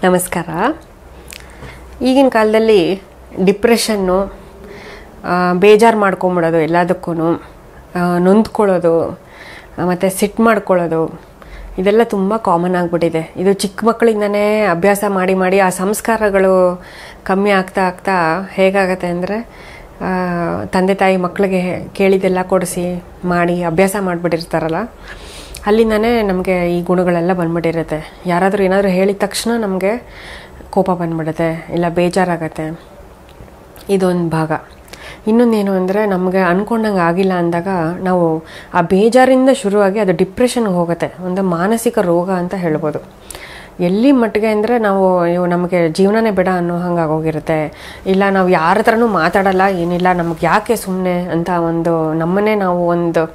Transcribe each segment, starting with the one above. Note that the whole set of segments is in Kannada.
ನಮಸ್ಕಾರ ಈಗಿನ ಕಾಲದಲ್ಲಿ ಡಿಪ್ರೆಷನ್ನು ಬೇಜಾರು ಮಾಡ್ಕೊಂಬಿಡೋದು ಎಲ್ಲದಕ್ಕೂ ನೊಂದ್ಕೊಳ್ಳೋದು ಮತ್ತು ಸಿಟ್ಟು ಮಾಡ್ಕೊಳ್ಳೋದು ಇದೆಲ್ಲ ತುಂಬ ಕಾಮನ್ ಆಗಿಬಿಟ್ಟಿದೆ ಇದು ಚಿಕ್ಕ ಮಕ್ಕಳಿಂದನೇ ಅಭ್ಯಾಸ ಮಾಡಿ ಮಾಡಿ ಆ ಸಂಸ್ಕಾರಗಳು ಕಮ್ಮಿ ಆಗ್ತಾ ಆಗ್ತಾ ಹೇಗಾಗತ್ತೆ ಅಂದರೆ ತಂದೆ ತಾಯಿ ಮಕ್ಕಳಿಗೆ ಕೇಳಿದೆಲ್ಲ ಕೊಡಿಸಿ ಮಾಡಿ ಅಭ್ಯಾಸ ಮಾಡಿಬಿಟ್ಟಿರ್ತಾರಲ್ಲ ಅಲ್ಲಿಂದನೇ ನಮಗೆ ಈ ಗುಣಗಳೆಲ್ಲ ಬಂದ್ಬಿಟ್ಟಿರುತ್ತೆ ಯಾರಾದರೂ ಏನಾದರೂ ಹೇಳಿದ ತಕ್ಷಣ ನಮಗೆ ಕೋಪ ಬಂದ್ಬಿಡುತ್ತೆ ಇಲ್ಲ ಬೇಜಾರಾಗತ್ತೆ ಇದೊಂದು ಭಾಗ ಇನ್ನೊಂದೇನು ಅಂದರೆ ನಮಗೆ ಅಂದ್ಕೊಂಡಂಗೆ ಆಗಿಲ್ಲ ಅಂದಾಗ ನಾವು ಆ ಬೇಜಾರಿಂದ ಶುರುವಾಗಿ ಅದು ಡಿಪ್ರೆಷನ್ಗೆ ಹೋಗುತ್ತೆ ಒಂದು ಮಾನಸಿಕ ರೋಗ ಅಂತ ಹೇಳ್ಬೋದು ಎಲ್ಲಿ ಮಟ್ಟಿಗೆ ಅಂದರೆ ನಾವು ಅಯ್ಯೋ ನಮಗೆ ಜೀವನನೇ ಬೇಡ ಅನ್ನೋ ಹಂಗೆ ಆಗೋಗಿರುತ್ತೆ ಇಲ್ಲ ನಾವು ಯಾರ ಹತ್ರನೂ ಮಾತಾಡಲ್ಲ ಏನಿಲ್ಲ ನಮ್ಗೆ ಯಾಕೆ ಸುಮ್ಮನೆ ಅಂತ ಒಂದು ನಮ್ಮನ್ನೇ ನಾವು ಒಂದು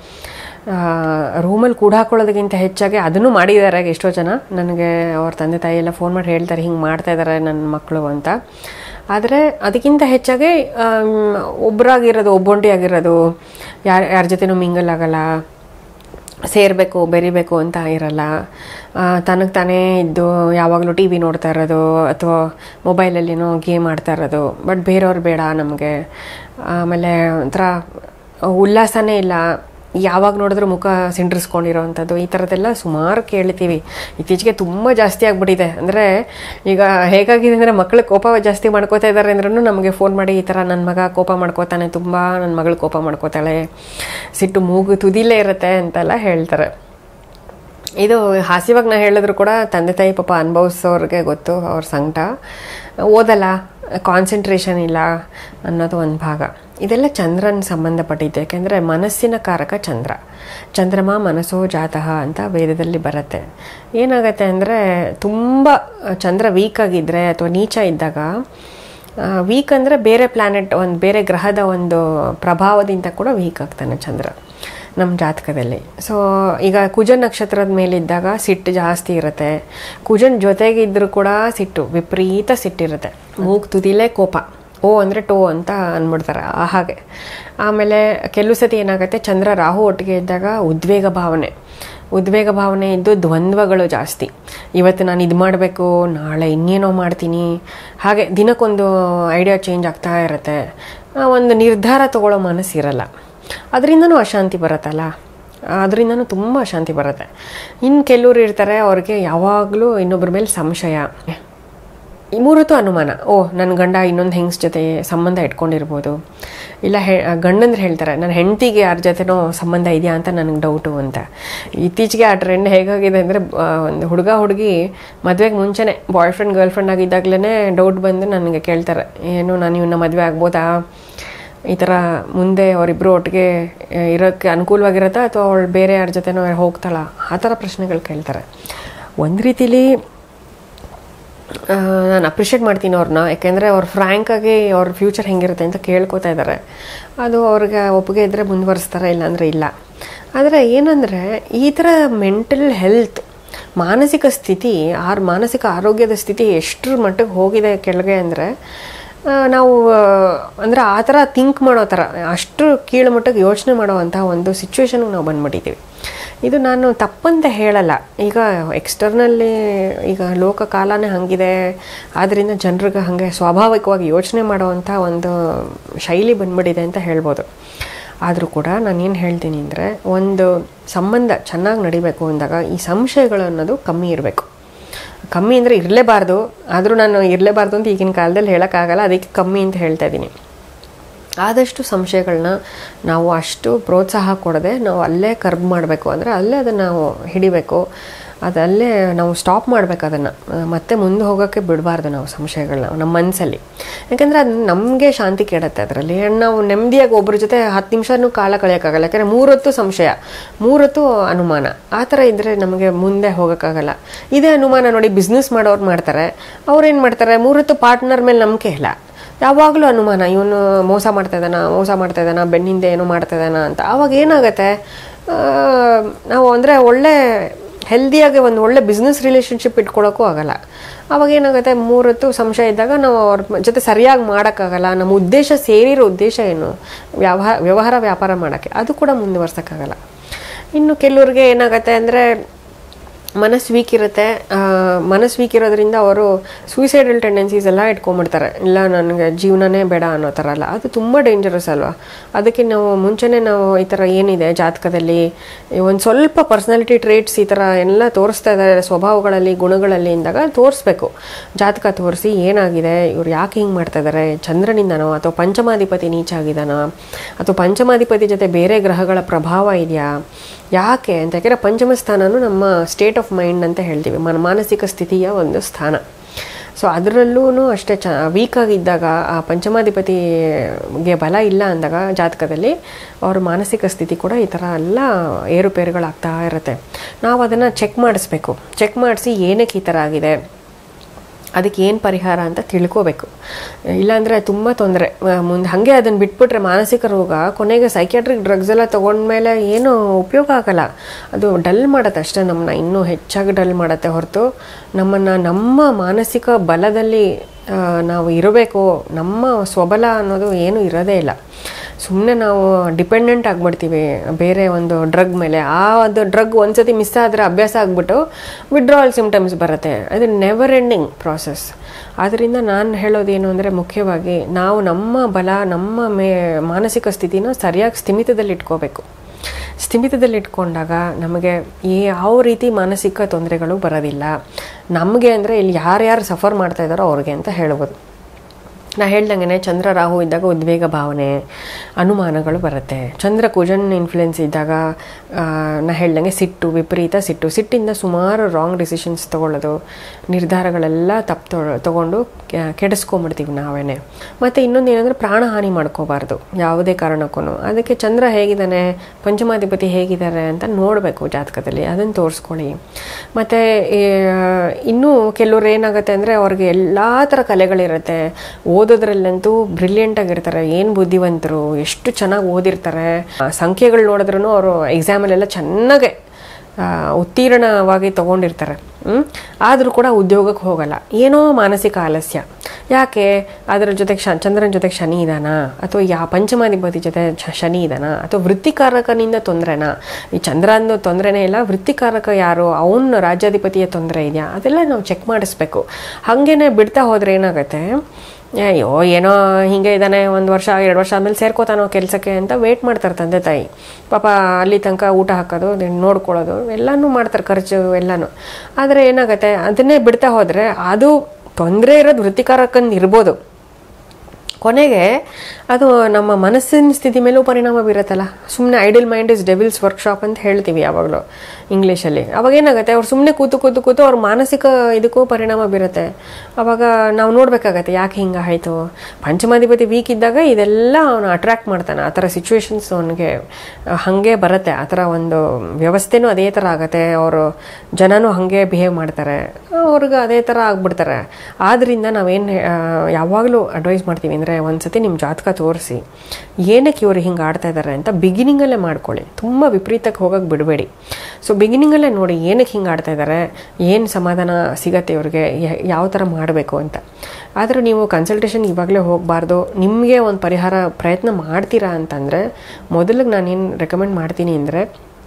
ರೂಮಲ್ಲಿ ಕೂಡ ಹಾಕೊಳ್ಳೋದಕ್ಕಿಂತ ಹೆಚ್ಚಾಗಿ ಅದನ್ನು ಮಾಡಿದ್ದಾರೆ ಎಷ್ಟೋ ಜನ ನನಗೆ ಅವ್ರ ತಂದೆ ತಾಯಿ ಎಲ್ಲ ಫೋನ್ ಮಾಡಿ ಹೇಳ್ತಾರೆ ಹಿಂಗೆ ಮಾಡ್ತಾ ಇದ್ದಾರೆ ನನ್ನ ಮಕ್ಕಳು ಅಂತ ಆದರೆ ಅದಕ್ಕಿಂತ ಹೆಚ್ಚಾಗಿ ಒಬ್ಬರಾಗಿರೋದು ಒಬ್ಬೊಂಟಿಯಾಗಿರೋದು ಯಾರ ಯಾರ ಜೊತೆನೂ ಮಿಂಗಲ್ ಆಗಲ್ಲ ಸೇರಬೇಕು ಬೆರಿಬೇಕು ಅಂತ ಇರಲ್ಲ ತನಗೆ ತಾನೇ ಇದ್ದು ಯಾವಾಗಲೂ ಟಿ ವಿ ನೋಡ್ತಾ ಇರೋದು ಅಥವಾ ಮೊಬೈಲಲ್ಲಿನೋ ಗೇಮ್ ಆಡ್ತಾ ಇರೋದು ಬಟ್ ಬೇರೆಯವ್ರು ಬೇಡ ನಮಗೆ ಆಮೇಲೆ ಒಂಥರ ಉಲ್ಲಾಸನೇ ಇಲ್ಲ ಯಾವಾಗ ನೋಡಿದ್ರೂ ಮುಖ ಸಿಂಡ್ರಿಸ್ಕೊಂಡಿರೋ ಅಂಥದ್ದು ಈ ಥರದ್ದೆಲ್ಲ ಸುಮಾರು ಕೇಳ್ತೀವಿ ಇತ್ತೀಚೆಗೆ ತುಂಬ ಜಾಸ್ತಿ ಆಗಿಬಿಟ್ಟಿದೆ ಅಂದರೆ ಈಗ ಹೇಗಾಗಿದೆ ಅಂದರೆ ಮಕ್ಕಳು ಕೋಪ ಜಾಸ್ತಿ ಮಾಡ್ಕೋತಾ ಇದ್ದಾರೆ ಅಂದ್ರೂ ನಮಗೆ ಫೋನ್ ಮಾಡಿ ಈ ಥರ ನನ್ನ ಮಗ ಕೋಪ ಮಾಡ್ಕೋತಾನೆ ತುಂಬ ನನ್ನ ಮಗಳು ಕೋಪ ಮಾಡ್ಕೋತಾಳೆ ಸಿಟ್ಟು ಮೂಗು ತುದಿಲೇ ಇರುತ್ತೆ ಅಂತೆಲ್ಲ ಹೇಳ್ತಾರೆ ಇದು ಹಾಸ್ಯವಾಗಿ ನಾ ಹೇಳಿದ್ರು ಕೂಡ ತಂದೆ ತಾಯಿ ಪಾಪ ಅನುಭವಿಸೋರಿಗೆ ಗೊತ್ತು ಅವ್ರ ಸಂಕಟ ಓದಲ್ಲ ಕಾನ್ಸಂಟ್ರೇಷನ್ ಇಲ್ಲ ಅನ್ನೋದು ಒಂದು ಭಾಗ ಇದೆಲ್ಲ ಚಂದ್ರನ ಸಂಬಂಧಪಟ್ಟಿದ್ದು ಯಾಕೆಂದರೆ ಮನಸ್ಸಿನ ಕಾರಕ ಚಂದ್ರ ಚಂದ್ರಮ ಮನಸ್ಸೋ ಜಾತಃ ಅಂತ ವೇದದಲ್ಲಿ ಬರುತ್ತೆ ಏನಾಗತ್ತೆ ಅಂದರೆ ತುಂಬ ಚಂದ್ರ ವೀಕ್ ಆಗಿದ್ದರೆ ಅಥವಾ ನೀಚ ಇದ್ದಾಗ ವೀಕ್ ಅಂದರೆ ಬೇರೆ ಪ್ಲ್ಯಾನೆಟ್ ಒಂದು ಬೇರೆ ಗ್ರಹದ ಒಂದು ಪ್ರಭಾವದಿಂದ ಕೂಡ ವೀಕ್ ಆಗ್ತಾನೆ ಚಂದ್ರ ನಮ್ಮ ಜಾತಕದಲ್ಲಿ ಸೊ ಈಗ ಕುಜನ್ ನಕ್ಷತ್ರದ ಮೇಲಿದ್ದಾಗ ಸಿಟ್ಟು ಜಾಸ್ತಿ ಇರುತ್ತೆ ಕುಜನ್ ಜೊತೆಗಿದ್ದರೂ ಕೂಡ ಸಿಟ್ಟು ವಿಪರೀತ ಸಿಟ್ಟಿರುತ್ತೆ ಮೂಗು ತುದಿಲೇ ಕೋಪ ಓ ಅಂದರೆ ಟೋ ಅಂತ ಅಂದ್ಬಿಡ್ತಾರೆ ಆ ಹಾಗೆ ಆಮೇಲೆ ಕೆಲವು ಸತಿ ಏನಾಗುತ್ತೆ ಚಂದ್ರ ರಾಹು ಒಟ್ಟಿಗೆ ಇದ್ದಾಗ ಉದ್ವೇಗ ಭಾವನೆ ಉದ್ವೇಗ ಭಾವನೆ ಇದ್ದು ದ್ವಂದ್ವಗಳು ಜಾಸ್ತಿ ಇವತ್ತು ನಾನು ಇದು ಮಾಡಬೇಕು ನಾಳೆ ಇನ್ನೇನೋ ಮಾಡ್ತೀನಿ ಹಾಗೆ ದಿನಕ್ಕೊಂದು ಐಡಿಯಾ ಚೇಂಜ್ ಆಗ್ತಾ ಇರುತ್ತೆ ಒಂದು ನಿರ್ಧಾರ ತಗೊಳ್ಳೋ ಮನಸ್ಸಿರಲ್ಲ ಅದರಿಂದನೂ ಅಶಾಂತಿ ಬರುತ್ತಲ್ಲ ಅದರಿಂದನೂ ತುಂಬ ಅಶಾಂತಿ ಬರುತ್ತೆ ಇನ್ನು ಕೆಲವರು ಇರ್ತಾರೆ ಅವ್ರಿಗೆ ಯಾವಾಗಲೂ ಇನ್ನೊಬ್ಬರ ಮೇಲೆ ಸಂಶಯ ಈ ಮೂರತ್ತು ಅನುಮಾನ ಓ ನನ್ನ ಗಂಡ ಇನ್ನೊಂದು ಹೆಂಗ್ಸ್ ಜೊತೆ ಸಂಬಂಧ ಇಟ್ಕೊಂಡಿರ್ಬೋದು ಇಲ್ಲ ಹೆ ಗಂಡಂದ್ರೆ ಹೇಳ್ತಾರೆ ನನ್ನ ಹೆಂಡತಿಗೆ ಯಾರ ಜೊತೆನೋ ಸಂಬಂಧ ಇದೆಯಾ ಅಂತ ನನಗೆ ಡೌಟು ಅಂತ ಇತ್ತೀಚೆಗೆ ಆ ಟ್ರೆಂಡ್ ಹೇಗಾಗಿದೆ ಅಂದರೆ ಒಂದು ಹುಡುಗ ಹುಡುಗಿ ಮದುವೆಗೆ ಮುಂಚೆನೇ ಬಾಯ್ ಫ್ರೆಂಡ್ ಗರ್ಲ್ ಫ್ರೆಂಡ್ ಆಗಿದ್ದಾಗಲೇ ಡೌಟ್ ಬಂದು ನನಗೆ ಕೇಳ್ತಾರೆ ಏನು ನಾನು ಇವನ್ನ ಮದುವೆ ಆಗ್ಬೋದಾ ಈ ಥರ ಮುಂದೆ ಅವರಿಬ್ಬರು ಒಟ್ಟಿಗೆ ಇರೋಕ್ಕೆ ಅನುಕೂಲವಾಗಿರುತ್ತಾ ಅಥವಾ ಅವಳು ಬೇರೆ ಯಾರ ಜೊತೆನೋ ಹೋಗ್ತಾಳ ಆ ಥರ ಪ್ರಶ್ನೆಗಳು ಕೇಳ್ತಾರೆ ಒಂದು ರೀತಿಲಿ ನಾನು ಅಪ್ರಿಷಿಯೇಟ್ ಮಾಡ್ತೀನಿ ಅವ್ರನ್ನ ಯಾಕೆಂದರೆ ಅವ್ರು ಫ್ರ್ಯಾಂಕಾಗಿ ಅವ್ರ ಫ್ಯೂಚರ್ ಹೆಂಗಿರುತ್ತೆ ಅಂತ ಕೇಳ್ಕೊತಾ ಇದ್ದಾರೆ ಅದು ಅವ್ರಿಗೆ ಒಪ್ಪಿಗೆ ಇದ್ದರೆ ಮುಂದುವರಿಸ್ತಾರೆ ಇಲ್ಲಾಂದರೆ ಇಲ್ಲ ಆದರೆ ಏನಂದರೆ ಈ ಥರ ಮೆಂಟಲ್ ಹೆಲ್ತ್ ಮಾನಸಿಕ ಸ್ಥಿತಿ ಆರ್ ಮಾನಸಿಕ ಆರೋಗ್ಯದ ಸ್ಥಿತಿ ಎಷ್ಟರ ಮಟ್ಟಿಗೆ ಹೋಗಿದೆ ಕೆಳಗೆ ಅಂದರೆ ನಾವು ಅಂದರೆ ಆ ಥರ ಥಿಂಕ್ ಮಾಡೋ ಥರ ಅಷ್ಟು ಕೀಳು ಮಟ್ಟಕ್ಕೆ ಯೋಚನೆ ಮಾಡೋವಂಥ ಒಂದು ಸಿಚುವೇಶನ್ಗೆ ನಾವು ಬಂದ್ಬಿಟ್ಟಿದ್ದೀವಿ ಇದು ನಾನು ತಪ್ಪಂತ ಹೇಳಲ್ಲ ಈಗ ಎಕ್ಸ್ಟರ್ನಲ್ಲಿ ಈಗ ಲೋಕ ಕಾಲನೇ ಹಾಗಿದೆ ಆದ್ದರಿಂದ ಜನರಿಗೆ ಹಾಗೆ ಸ್ವಾಭಾವಿಕವಾಗಿ ಯೋಚನೆ ಮಾಡೋವಂಥ ಒಂದು ಶೈಲಿ ಬಂದ್ಬಿಟ್ಟಿದೆ ಅಂತ ಹೇಳ್ಬೋದು ಆದರೂ ಕೂಡ ನಾನು ಏನು ಹೇಳ್ತೀನಿ ಅಂದರೆ ಒಂದು ಸಂಬಂಧ ಚೆನ್ನಾಗಿ ನಡಿಬೇಕು ಅಂದಾಗ ಈ ಸಂಶಯಗಳು ಅನ್ನೋದು ಕಮ್ಮಿ ಇರಬೇಕು ಕಮ್ಮಿ ಅಂದರೆ ಇರಲೇಬಾರ್ದು ಆದರೂ ನಾನು ಇರಲೇಬಾರ್ದು ಅಂತ ಈಗಿನ ಕಾಲದಲ್ಲಿ ಹೇಳೋಕ್ಕಾಗಲ್ಲ ಅದಕ್ಕೆ ಕಮ್ಮಿ ಅಂತ ಹೇಳ್ತಾ ಇದ್ದೀನಿ ಆದಷ್ಟು ಸಂಶಯಗಳನ್ನ ನಾವು ಅಷ್ಟು ಪ್ರೋತ್ಸಾಹ ಕೊಡದೆ ನಾವು ಅಲ್ಲೇ ಕರ್ಬ್ ಮಾಡಬೇಕು ಅಂದರೆ ಅಲ್ಲೇ ಅದನ್ನು ನಾವು ಹಿಡಿಬೇಕು ಅದಲ್ಲೇ ನಾವು ಸ್ಟಾಪ್ ಮಾಡಬೇಕು ಅದನ್ನು ಮತ್ತೆ ಮುಂದೆ ಹೋಗೋಕ್ಕೆ ಬಿಡಬಾರ್ದು ನಾವು ಸಂಶಯಗಳನ್ನ ನಮ್ಮ ಮನಸ್ಸಲ್ಲಿ ಯಾಕೆಂದರೆ ಅದು ನಮಗೆ ಶಾಂತಿ ಕೆಡುತ್ತೆ ಅದರಲ್ಲಿ ನಾವು ನೆಮ್ಮದಿಯಾಗಿ ಒಬ್ಬರ ಜೊತೆ ಹತ್ತು ನಿಮಿಷನೂ ಕಾಲ ಕಳೆಯೋಕ್ಕಾಗಲ್ಲ ಯಾಕಂದರೆ ಮೂರೊತ್ತು ಸಂಶಯ ಮೂರೊತ್ತು ಅನುಮಾನ ಆ ಥರ ಇದ್ದರೆ ನಮಗೆ ಮುಂದೆ ಹೋಗೋಕ್ಕಾಗಲ್ಲ ಇದೇ ಅನುಮಾನ ನೋಡಿ ಬಿಸ್ನೆಸ್ ಮಾಡೋರು ಮಾಡ್ತಾರೆ ಅವ್ರೇನು ಮಾಡ್ತಾರೆ ಮೂರೊತ್ತು ಪಾರ್ಟ್ನರ್ ಮೇಲೆ ನಂಬಿಕೆ ಇಲ್ಲ ಯಾವಾಗಲೂ ಅನುಮಾನ ಇವನು ಮೋಸ ಮಾಡ್ತಾ ಇದ್ದಾನ ಮೋಸ ಮಾಡ್ತಾ ಇದ್ದಾನ ಬೆನ್ನಿಂದ ಏನೋ ಮಾಡ್ತಾ ಇದ್ದಾನ ಅಂತ ಆವಾಗ ಏನಾಗುತ್ತೆ ನಾವು ಅಂದರೆ ಒಳ್ಳೆ ಹೆಲ್ದಿಯಾಗಿ ಒಂದು ಒಳ್ಳೆ ಬಿಸ್ನೆಸ್ ರಿಲೇಷನ್ಶಿಪ್ ಇಟ್ಕೊಳ್ಳೋಕ್ಕೂ ಆಗಲ್ಲ ಅವಾಗ ಏನಾಗುತ್ತೆ ಮೂರತ್ತು ಸಂಶಯ ಇದ್ದಾಗ ನಾವು ಅವ್ರ ಜೊತೆ ಸರಿಯಾಗಿ ಮಾಡೋಕ್ಕಾಗಲ್ಲ ನಮ್ಮ ಉದ್ದೇಶ ಸೇರಿರೋ ಉದ್ದೇಶ ಏನು ವ್ಯವಹಾರ ವ್ಯವಹಾರ ವ್ಯಾಪಾರ ಮಾಡೋಕ್ಕೆ ಅದು ಕೂಡ ಮುಂದುವರ್ಸೋಕ್ಕಾಗಲ್ಲ ಇನ್ನು ಕೆಲವ್ರಿಗೆ ಏನಾಗುತ್ತೆ ಅಂದರೆ ಮನಸ್ಸು ವೀಕ್ ಇರುತ್ತೆ ಆ, ಮನಸ್ಸು ವೀಕ್ ಇರೋದ್ರಿಂದ ಅವರು ಸೂಸೈಡಲ್ ಟೆಂಡೆನ್ಸೀಸ್ ಎಲ್ಲ ಇಟ್ಕೊಂಡ್ಬಿಡ್ತಾರೆ ಇಲ್ಲ ನನಗೆ ಜೀವನನೇ ಬೇಡ ಅನ್ನೋ ಥರ ಅಲ್ಲ ಅದು ತುಂಬ ಡೇಂಜರಸ್ ಅಲ್ವಾ ಅದಕ್ಕೆ ನಾವು ಮುಂಚೆನೇ ನಾವು ಈ ಥರ ಏನಿದೆ ಜಾತಕದಲ್ಲಿ ಒಂದು ಸ್ವಲ್ಪ ಪರ್ಸ್ನಾಲಿಟಿ ಟ್ರೇಟ್ಸ್ ಈ ಥರ ಎಲ್ಲ ತೋರಿಸ್ತಾ ಇದ್ದಾರೆ ಸ್ವಭಾವಗಳಲ್ಲಿ ಗುಣಗಳಲ್ಲಿ ಇಂದಾಗ ತೋರಿಸ್ಬೇಕು ಜಾತಕ ತೋರಿಸಿ ಏನಾಗಿದೆ ಇವ್ರು ಯಾಕೆ ಹಿಂಗೆ ಮಾಡ್ತಾ ಇದ್ದಾರೆ ಚಂದ್ರನಿಂದನೋ ಅಥವಾ ಪಂಚಮಾಧಿಪತಿ ನೀಚ ಆಗಿದಾನೋ ಅಥವಾ ಪಂಚಮಾಧಿಪತಿ ಜೊತೆ ಬೇರೆ ಗ್ರಹಗಳ ಪ್ರಭಾವ ಇದೆಯಾ ಯಾಕೆ ಅಂತ ಯಾಕೆಂದರೆ ಪಂಚಮ ಸ್ಥಾನನೂ ನಮ್ಮ ಸ್ಟೇಟ್ ಆಫ್ ಮೈಂಡ್ ಅಂತ ಹೇಳ್ತೀವಿ ಮನ ಮಾನಸಿಕ ಸ್ಥಿತಿಯ ಒಂದು ಸ್ಥಾನ ಸೊ ಅದರಲ್ಲೂ ಅಷ್ಟೇ ಚ ವೀಕ್ ಆಗಿದ್ದಾಗ ಆ ಪಂಚಮಾಧಿಪತಿಗೆ ಬಲ ಇಲ್ಲ ಅಂದಾಗ ಜಾತಕದಲ್ಲಿ ಅವ್ರ ಮಾನಸಿಕ ಸ್ಥಿತಿ ಕೂಡ ಈ ಥರ ಎಲ್ಲ ಏರುಪೇರುಗಳಾಗ್ತಾ ಇರುತ್ತೆ ನಾವು ಅದನ್ನು ಚೆಕ್ ಮಾಡಿಸ್ಬೇಕು ಚೆಕ್ ಮಾಡಿಸಿ ಏನಕ್ಕೆ ಈ ಥರ ಆಗಿದೆ ಅದಕ್ಕೆ ಏನು ಪರಿಹಾರ ಅಂತ ತಿಳ್ಕೋಬೇಕು ಇಲ್ಲಾಂದರೆ ತುಂಬ ತೊಂದರೆ ಮುಂದೆ ಹಾಗೆ ಅದನ್ನು ಬಿಟ್ಬಿಟ್ರೆ ಮಾನಸಿಕ ರೋಗ ಕೊನೆಗೆ ಸೈಕ್ಯಾಟ್ರಿಕ್ ಡ್ರಗ್ಸ್ ಎಲ್ಲ ತೊಗೊಂಡ್ಮೇಲೆ ಏನು ಉಪಯೋಗ ಆಗಲ್ಲ ಅದು ಡಲ್ ಮಾಡುತ್ತೆ ಅಷ್ಟೇ ನಮ್ಮನ್ನ ಇನ್ನೂ ಹೆಚ್ಚಾಗಿ ಡಲ್ ಮಾಡುತ್ತೆ ಹೊರತು ನಮ್ಮನ್ನು ನಮ್ಮ ಮಾನಸಿಕ ಬಲದಲ್ಲಿ ಆ, ನಾವು ಇರಬೇಕು ನಮ್ಮ ಸ್ವಬಲ ಅನ್ನೋದು ಏನೂ ಇರೋದೇ ಇಲ್ಲ ಸುಮ್ಮನೆ ನಾವು ಡಿಪೆಂಡೆಂಟ್ ಆಗಿಬಿಡ್ತೀವಿ ಬೇರೆ ಒಂದು ಡ್ರಗ್ ಮೇಲೆ ಆ ಒಂದು ಡ್ರಗ್ ಒಂದ್ಸತಿ ಮಿಸ್ ಆದರೆ ಅಭ್ಯಾಸ ಆಗಿಬಿಟ್ಟು ವಿಡ್ರಾವಲ್ ಸಿಮ್ಟಮ್ಸ್ ಬರುತ್ತೆ ಅದು ನೆವರ್ ಎಂಡಿಂಗ್ ಪ್ರಾಸೆಸ್ ಆದ್ದರಿಂದ ನಾನು ಹೇಳೋದೇನು ಅಂದರೆ ಮುಖ್ಯವಾಗಿ ನಾವು ನಮ್ಮ ಬಲ ನಮ್ಮ ಮೇ ಮಾನಸಿಕ ಸ್ಥಿತಿನ ಸರಿಯಾಗಿ ಸ್ಥಿಮಿತದಲ್ಲಿ ಇಟ್ಕೋಬೇಕು ಸ್ಥಿಮಿತದಲ್ಲಿ ಇಟ್ಕೊಂಡಾಗ ನಮಗೆ ಯಾವ ರೀತಿ ಮಾನಸಿಕ ತೊಂದರೆಗಳು ಬರೋದಿಲ್ಲ ನಮಗೆ ಅಂದರೆ ಇಲ್ಲಿ ಯಾರ್ಯಾರು ಸಫರ್ ಮಾಡ್ತಾ ಇದ್ದಾರೋ ಅವ್ರಿಗೆ ಅಂತ ಹೇಳ್ಬೋದು ನಾ ಹೇಳ್ದಂಗೆ ಚಂದ್ರ ರಾಹು ಇದ್ದಾಗ ಉದ್ವೇಗ ಭಾವನೆ ಅನುಮಾನಗಳು ಬರುತ್ತೆ ಚಂದ್ರ ಕುಜನ್ ಇನ್ಫ್ಲುಯೆನ್ಸ್ ಇದ್ದಾಗ ಆ, ನಾ ಹೇಳ್ದಂಗೆ ಸಿಟ್ಟು ವಿಪರೀತ ಸಿಟ್ಟು ಸಿಟ್ಟಿಂದ ಸುಮಾರು ರಾಂಗ್ ಡಿಸಿಷನ್ಸ್ ತೊಗೊಳ್ಳೋದು ನಿರ್ಧಾರಗಳೆಲ್ಲ ತಪ್ಪು ತೊಗೊಂಡು ಕೆ- ಕೆಡಿಸ್ಕೊಂಬಿಡ್ತೀವಿ ನಾವೇನೆ ಮತ್ತು ಇನ್ನೊಂದು ಏನಂದರೆ ಪ್ರಾಣಹಾನಿ ಮಾಡ್ಕೋಬಾರ್ದು ಯಾವುದೇ ಕಾರಣಕ್ಕೂ ಅದಕ್ಕೆ ಚಂದ್ರ ಹೇಗಿದ್ದಾನೆ ಪಂಚಮಾಧಿಪತಿ ಹೇಗಿದ್ದಾರೆ ಅಂತ ನೋಡಬೇಕು ಜಾತಕದಲ್ಲಿ ಅದನ್ನು ತೋರಿಸ್ಕೊಳ್ಳಿ ಮತ್ತು ಇನ್ನೂ ಕೆಲವ್ರು ಏನಾಗುತ್ತೆ ಅಂದರೆ ಅವ್ರಿಗೆ ಎಲ್ಲ ಥರ ಕಲೆಗಳಿರುತ್ತೆ ಓದೋದ್ರಲ್ಲಂತೂ ಬ್ರಿಲಿಯಂಟ್ ಆಗಿರ್ತಾರೆ ಏನು ಬುದ್ಧಿವಂತರು ಎಷ್ಟು ಚೆನ್ನಾಗಿ ಓದಿರ್ತಾರೆ ಆ, ಸಂಖ್ಯೆಗಳು ನೋಡಿದ್ರೂ ಅವರು ಎಕ್ಸಾಮಲ್ಲೆಲ್ಲ ಚೆನ್ನಾಗೆ ಆ, ಉತ್ತೀರ್ಣವಾಗಿ ತಗೊಂಡಿರ್ತಾರೆ ಆದರೂ ಕೂಡ ಉದ್ಯೋಗಕ್ಕೆ ಹೋಗಲ್ಲ ಏನೋ ಮಾನಸಿಕ ಆಲಸ್ಯ ಯಾಕೆ ಅದರ ಜೊತೆಗೆ ಶ ಚಂದ್ರನ ಜೊತೆಗೆ ಶನಿ ಇದಾನಾ ಅಥವಾ ಯಾ ಪಂಚಮಾಧಿಪತಿ ಜೊತೆ ಶ- ಶನಿ ಇದಾನಾ ಅಥವಾ ವೃತ್ತಿಕಾರಕನಿಂದ ತೊಂದರೆನಾ ಈ ಚಂದ್ರ ಅನ್ನೋ ತೊಂದರೆನೇ ಇಲ್ಲ ವೃತ್ತಿಕಾರಕ ಯಾರು ಅವನ ರಾಜ್ಯಾಧಿಪತಿಯ ತೊಂದರೆ ಇದೆಯಾ ಅದೆಲ್ಲ ನಾವು ಚೆಕ್ ಮಾಡಿಸ್ಬೇಕು ಹಾಗೇನೆ ಬಿಡ್ತಾ ಹೋದ್ರೆ ಏನಾಗುತ್ತೆ ಅಯ್ಯೋ ಏನೋ ಹಿಂಗೆ ಇದ್ದಾನೆ ಒಂದು ವರ್ಷ ಎರಡು ವರ್ಷ ಆದಮೇಲೆ ಸೇರ್ಕೋತಾನೋ ಕೆಲಸಕ್ಕೆ ಅಂತ ವೇಟ್ ಮಾಡ್ತಾರೆ ತಂದೆ ತಾಯಿ ಪಾಪ ಅಲ್ಲಿ ತನಕ ಊಟ ಹಾಕೋದು ಅದನ್ನ ನೋಡ್ಕೊಳ್ಳೋದು ಎಲ್ಲನೂ ಮಾಡ್ತಾರೆ ಖರ್ಚು ಎಲ್ಲನೂ ಆದರೆ ಏನಾಗುತ್ತೆ ಅದನ್ನೇ ಬಿಡ್ತಾ ಹೋದರೆ ಅದು ತೊಂದರೆ ಇರೋದು ವೃತ್ತಿಕಾರಕಂದು ಇರ್ಬೋದು ಕೊನೆಗೆ ಅದು ನಮ್ಮ ಮನಸ್ಸಿನ ಸ್ಥಿತಿ ಮೇಲೂ ಪರಿಣಾಮ ಬೀರುತ್ತಲ್ಲ ಸುಮ್ಮನೆ idle mind is devil's workshop ಅಂತ ಹೇಳ್ತೀವಿ ಯಾವಾಗಲೂ ಇಂಗ್ಲೀಷಲ್ಲಿ ಅವಾಗ ಏನಾಗುತ್ತೆ ಅವ್ರು ಸುಮ್ಮನೆ ಕೂತು ಕೂತು ಕೂತು ಅವ್ರ ಮಾನಸಿಕ ಇದಕ್ಕೂ ಪರಿಣಾಮ ಬೀರುತ್ತೆ ಅವಾಗ ನಾವು ನೋಡಬೇಕಾಗತ್ತೆ ಯಾಕೆ ಹಿಂಗೆ ಆಯಿತು ಪಂಚಮಾಧಿಪತಿ ವೀಕ್ ಇದ್ದಾಗ ಇದೆಲ್ಲ ಅವನು ಅಟ್ರ್ಯಾಕ್ಟ್ ಮಾಡ್ತಾನೆ ಆ ಥರ ಸಿಚುವೇಶನ್ಸ್ ಅವನಿಗೆ ಹಾಗೆ ಬರುತ್ತೆ ಆ ಥರ ಒಂದು ವ್ಯವಸ್ಥೆನೂ ಅದೇ ಥರ ಆಗುತ್ತೆ ಅವರು ಜನನೂ ಹಾಗೆ ಬಿಹೇವ್ ಮಾಡ್ತಾರೆ ಅವ್ರಿಗೆ ಅದೇ ಥರ ಆಗ್ಬಿಡ್ತಾರೆ ಆದ್ದರಿಂದ ನಾವೇನು ಯಾವಾಗಲೂ ಅಡ್ವೈಸ್ ಮಾಡ್ತೀವಿ ಅಂದರೆ ಒಂದ್ಸತಿ ನಿಮ್ಮ ಜಾತಕ ತೋರಿಸಿ ಏನಕ್ಕೆ ಇವರು ಹಿಂಗೆ ಆಡ್ತಾ ಇದ್ದಾರೆ ಅಂತ ಬಿಗಿನಿಂಗಲ್ಲೇ ಮಾಡ್ಕೊಳ್ಳಿ ತುಂಬ ವಿಪರೀತಕ್ಕೆ ಹೋಗಕ್ಕೆ ಬಿಡಬೇಡಿ ಸೊ ಬಿಗಿನಿಂಗಲ್ಲೇ ನೋಡಿ ಏನಕ್ಕೆ ಹಿಂಗೆ ಆಡ್ತಾ ಇದ್ದಾರೆ ಏನು ಸಮಾಧಾನ ಸಿಗತ್ತೆ ಇವ್ರಿಗೆ ಯ- ಯಾವ ಥರ ಮಾಡಬೇಕು ಅಂತ ಆದರೆ ನೀವು ಕನ್ಸಲ್ಟೇಷನ್ ಇವಾಗಲೇ ಹೋಗಬಾರ್ದು ನಿಮಗೆ ಒಂದು ಪರಿಹಾರ ಪ್ರಯತ್ನ ಮಾಡ್ತೀರಾ ಅಂತಂದರೆ ಮೊದಲಿಗೆ ನಾನೇನು ರೆಕಮೆಂಡ್ ಮಾಡ್ತೀನಿ ಅಂದರೆ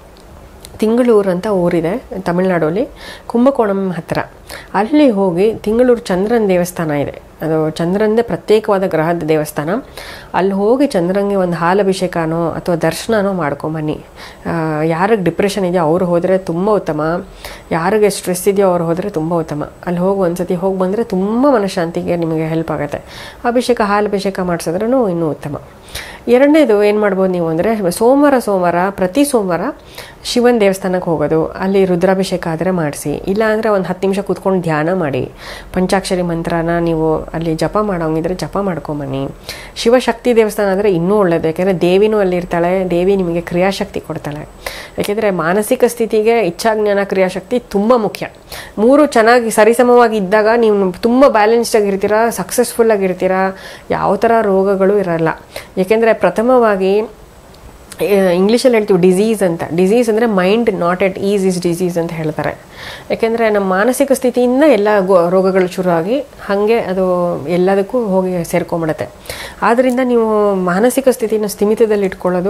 ತಿಂಗಳೂರು ಅಂತ ಊರಿದೆ ತಮಿಳ್ನಾಡಲ್ಲಿ ಕುಂಭಕೋಣಂ ಹತ್ತಿರ ಅಲ್ಲಿ ಹೋಗಿ ತಿಂಗಳೂರು ಚಂದ್ರನ ದೇವಸ್ಥಾನ ಇದೆ ಅದು ಚಂದ್ರನದೇ ಪ್ರತ್ಯೇಕವಾದ ಗ್ರಹದ ದೇವಸ್ಥಾನ ಅಲ್ಲಿ ಹೋಗಿ ಚಂದ್ರಂಗೆ ಒಂದು ಹಾಲಭಿಷೇಕನೋ ಅಥವಾ ದರ್ಶನನೋ ಮಾಡ್ಕೊಂಬನ್ನಿ ಯಾರಿಗೆ ಡಿಪ್ರೆಷನ್ ಇದೆಯೋ ಅವ್ರು ಹೋದರೆ ತುಂಬ ಉತ್ತಮ ಯಾರಿಗೆ ಸ್ಟ್ರೆಸ್ ಇದೆಯೋ ಅವ್ರು ಹೋದರೆ ತುಂಬ ಉತ್ತಮ ಅಲ್ಲಿ ಹೋಗಿ ಒಂದ್ಸತಿ ಹೋಗಿ ಬಂದರೆ ತುಂಬ ಮನಃಶಾಂತಿಗೆ ನಿಮಗೆ ಹೆಲ್ಪ್ ಆಗುತ್ತೆ ಅಭಿಷೇಕ ಹಾಲಭಿಷೇಕ ಮಾಡಿಸಿದ್ರೂ ಇನ್ನೂ ಉತ್ತಮ ಎರಡನೇದು ಏನು ಮಾಡ್ಬೋದು ನೀವು ಅಂದರೆ ಸೋಮವಾರ ಸೋಮವಾರ ಪ್ರತಿ ಸೋಮವಾರ ಶಿವನ ದೇವಸ್ಥಾನಕ್ಕೆ ಹೋಗೋದು ಅಲ್ಲಿ ರುದ್ರಾಭಿಷೇಕ ಆದರೆ ಮಾಡಿಸಿ ಇಲ್ಲ ಅಂದರೆ ಒಂದು ಹತ್ತು ನಿಮಿಷ ಕೂತ್ಕೊಂಡು ಧ್ಯಾನ ಮಾಡಿ ಪಂಚಾಕ್ಷರಿ ಮಂತ್ರನ ನೀವು ಅಲ್ಲಿ ಜಪ ಮಾಡೋಂಗಿದ್ರೆ ಜಪ ಮಾಡ್ಕೊಂಬನ್ನಿ ಶಿವಶಕ್ತಿ ದೇವಸ್ಥಾನ ಆದರೆ ಇನ್ನೂ ಒಳ್ಳೆಯದು ಯಾಕೆಂದರೆ ದೇವಿನೂ ಅಲ್ಲಿ ಇರ್ತಾಳೆ ದೇವಿ ನಿಮಗೆ ಕ್ರಿಯಾಶಕ್ತಿ ಕೊಡ್ತಾಳೆ ಯಾಕೆಂದರೆ ಮಾನಸಿಕ ಸ್ಥಿತಿಗೆ ಇಚ್ಛಾಜ್ಞಾನ ಕ್ರಿಯಾಶಕ್ತಿ ತುಂಬ ಮುಖ್ಯ ಮೂರು ಚೆನ್ನಾಗಿ ಸರಿಸಮವಾಗಿ ಇದ್ದಾಗ ನೀವು ತುಂಬ ಬ್ಯಾಲೆನ್ಸ್ಡ್ ಆಗಿರ್ತೀರಾ ಸಕ್ಸಸ್ಫುಲ್ ಆಗಿರ್ತೀರಾ ಯಾವ ಥರ ರೋಗಗಳು ಇರಲ್ಲ ಏಕೆಂದರೆ ಪ್ರಥಮವಾಗಿ ಇಂಗ್ಲೀಷಲ್ಲಿ ಹೇಳ್ತೀವಿ ಡಿಸೀಸ್ ಅಂತ ಡಿಸೀಸ್ ಅಂದರೆ mind not at ease is disease ಅಂತ ಹೇಳ್ತಾರೆ ಯಾಕೆಂದರೆ ನಮ್ಮ ಮಾನಸಿಕ ಸ್ಥಿತಿಯಿಂದ ಎಲ್ಲ ಗೋ- ರೋಗಗಳು ಶುರುವಾಗಿ ಹಾಗೆ ಅದು ಎಲ್ಲದಕ್ಕೂ ಹೋಗಿ ಸೇರ್ಕೊಂಬಿಡುತ್ತೆ ಆದ್ದರಿಂದ ನೀವು ಮಾನಸಿಕ ಸ್ಥಿತಿನ ಸ್ಥಿಮಿತದಲ್ಲಿ ಇಟ್ಕೊಳ್ಳೋದು